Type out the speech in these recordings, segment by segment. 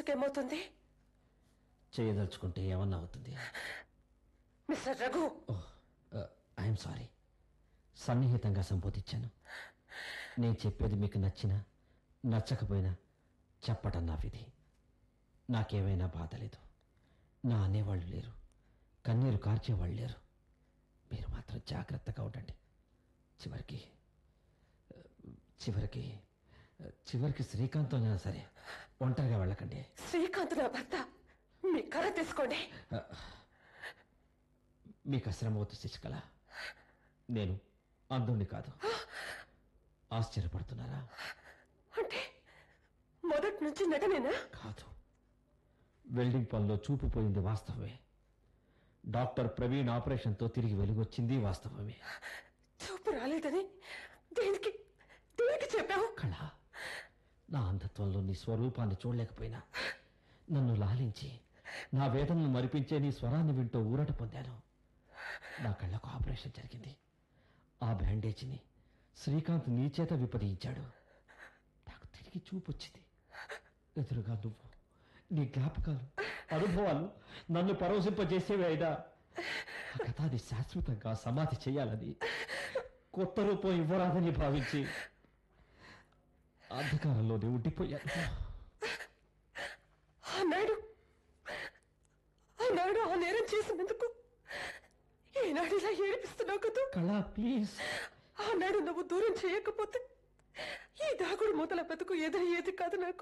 మనసుకేమవుతుంది చేయదలుచుకుంటే ఏమన్నా అవుతుంది mister Raghu oh I'm sorry సన్నిహితంగా సంబోధించాను నేను చెప్పేది మీకు నచ్చినా నచ్చకపోయినా చెప్పటం నా విధి నాకేమైనా బాధ లేదు నా అనేవాళ్ళు లేరు కన్నీరు కార్చేవాళ్ళు లేరు మీరు మాత్రం జాగ్రత్తగా ఉండండి చివరికి ఆ, చివరికి ఆ, చివరికి శ్రీకాంత్తోనైనా సరే ఒంటరిగా వెళ్ళకండి శ్రీకాంత్ నా భర్త మీ కర్ర తీసుకోండి మీకు అశ్రమ వద్దు శశికళ నేను అందుణ్ణి కాదు ఆశ్చర్యపడుతున్నారా అంటే మొదటి నుంచి నటనేనా కాదు వెల్డింగ్ పనిలో చూపు పోయింది వాస్తవమే డాక్టర్ ప్రవీణ్ ఆపరేషన్తో తిరిగి వెలుగొచ్చింది వాస్తవమే చూపు రాలేదని దేనికి దేనికి చెప్పావు కళ నా అంధత్వంలో నీ స్వరూపాన్ని చూడలేకపోయినా నన్ను లాలించి నా వేదనను మరిపించే నీ స్వరాన్ని వింటూ ఊరట పొందాను నా కళ్ళకు ఆపరేషన్ జరిగింది ఆ బ్యాండేజ్ని శ్రీకాంత్ నీ చేత విపదించాడు నాకు తిరిగి చూపు వచ్చింది ఎదురుగా నువ్వు నీ జ్ఞాపకాలు అనుభవాలు నన్ను పరవశింపజేసేవి అయినా ఆ గతాన్ని శాశ్వతంగా సమాధి చేయాలని కొత్త రూపం ఇవ్వరాదని భావించి అంధకారంలోనే ఉండిపోయాను ఆనాడు ఆనాడు ఆ నేరం చేసినందుకు ఈనాడు ఇలా ఏడిపిస్తున్నావు కదా కళ ప్లీజ్ ఆనాడు నువ్వు దూరం చేయకపోతే ఈ దాగుడు మూతల బతుకు ఎదురయ్యేది కాదు నాకు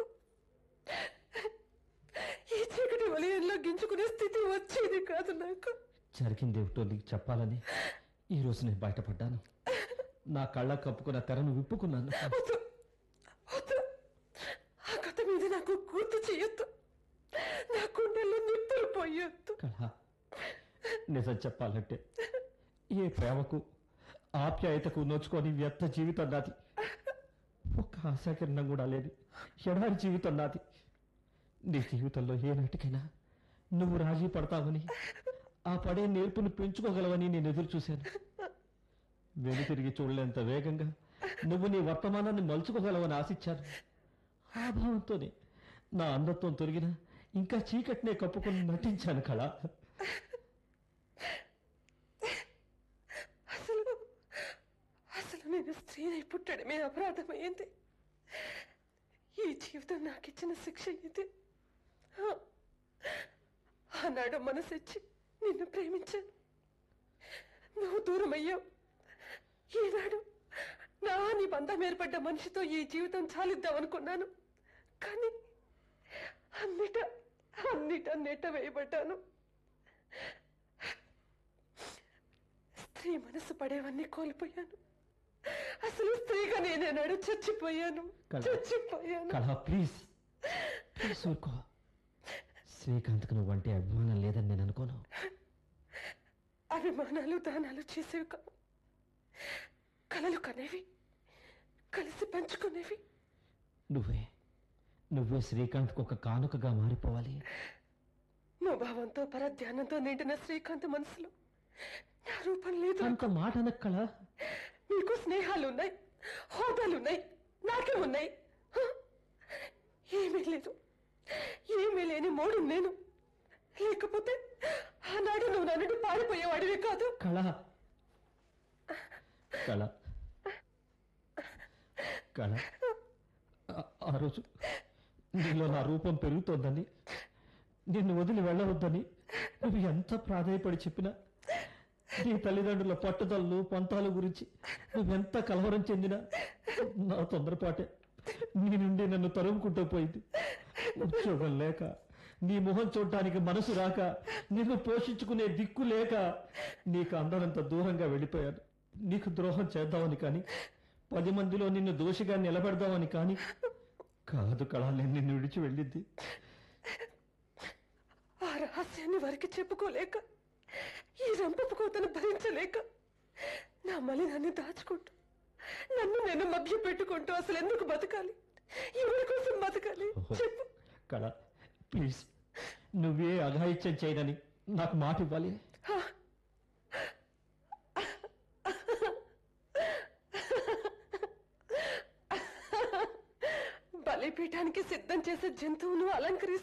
ఈ చీకటి వలయంలో గింజుకునే స్థితి వచ్చేది కాదు నాకు జరిగిందేమిటో నీకు చెప్పాలని ఈ రోజు నేను బయటపడ్డాను నా కళ్ళ కప్పుకున్న తెరను విప్పుకున్నాను వద్దు వద్దు ఆ కథ మీద నాకు గుర్తు చేయొద్దు నా గుండెల్లో నిప్పులు పోయొద్దు కళ నిజం చెప్పాలంటే ఏ ప్రేమకు ఆప్యాయతకు నోచుకొని వ్యర్థ జీవితం నాది ఒక్క ఆశాకిరణం కూడా లేదు ఎడారి జీవితం నాది నీ జీవితంలో ఏనాటికైనా నువ్వు రాజీ పడతావని ఆ పడే నేర్పును పెంచుకోగలవని నేను ఎదురు చూశాను వెనుతిరిగి చూడలేంత వేగంగా నువ్వు నీ వర్తమానాన్ని మలుచుకోగలవని ఆశించాను ఆ భావంతోనే నా అంధత్వం తొలగిన ఇంకా చీకటినే కప్పుకొని నటించాను కళ అసలు అసలు నేను స్త్రీని పుట్టడమే అపరాధమైంది ఈ జీవితం నాకు ఇచ్చిన శిక్ష ఇది ఆ, ఆనాడు మనసిచ్చి నిన్ను ప్రేమించాను నువ్వు దూరం అయ్యావు ఈనాడు నా నీ బంధం ఏర్పడ్డ మనిషితో ఈ జీవితం చాలిద్దామనుకున్నాను కానీ అన్నిట అన్నిట నెట్ట వేయబడ్డాను స్త్రీ మనసు పడేవన్నీ కోల్పోయాను అసలు స్త్రీగా నేనేనాడు చచ్చిపోయాను కళ. చచ్చిపోయాను కళ ప్లీజ్ ప్లీజ్ ఊరుకో శ్రీకాంత్కి నువ్వంటే అభిమానం లేదని నేను అనుకోను అభిమానాలు దానాలు చేసేవి కావు కలలు కనేవి కలిసి పంచుకునేవి నువ్వే నువ్వే శ్రీకాంత్కి ఒక కానుకగా మారిపోవాలి భావంతో పరధ్యానంతో నిండిన శ్రీకాంత్ మనసులో నా రూపం లేదు అంత మాట అనకు కళ నీకు స్నేహాలు ఉన్నాయి హోదాలు ఉన్నాయి నాకే ఉన్నాయి హ? ఏమీ లేదు ఏమీ లేని మోడు నేను లేకపోతే ఆనాడు నువ్వు నన్ను పారిపోయేవాడివి కాదు కళ కళ కళ ఆ- ఆ రోజు నీలో నా రూపం పెరుగుతోందని నిన్ను వదిలి వెళ్ళవద్దని నువ్వు ఎంత ప్రాధాయపడి చెప్పినా నీ తల్లిదండ్రుల పట్టుదలలు పంతాల గురించి నువ్వెంత కలవరం చెందినా నా తొందరపాటే నీ నుండి నన్ను తరుముకుంటూ పోయింది ఉద్యోగం లేక నీ మొహం చూడటానికి మనసు రాక నిన్ను పోషించుకునే దిక్కు లేక నీకు అందరంత దూరంగా వెళ్ళిపోయాను నీకు ద్రోహం చేద్దామని కానీ పది మందిలో నిన్ను దోషిగా నిలబెడదామని కానీ కాదు కళ నేను నిన్ను విడిచి వెళ్ళింది ఆ రహస్యాన్ని వారికి చెప్పుకోలేక ఈ రంపపు కోతను భరించలేక నా మలినాన్ని దాచుకుంటూ నన్ను నేను మభ్య పెట్టుకుంటూ అసలు ఎందుకు బతకాలి ఎవరి కోసం బతకాలి చెప్పు కళ ప్లీజ్ నువ్వే అఘాయిత్యం చేయనని నాకు మాట ఇవ్వాలి బలిపీఠానికి సిద్ధం చేసే జంతువును అలంకరిస్తూ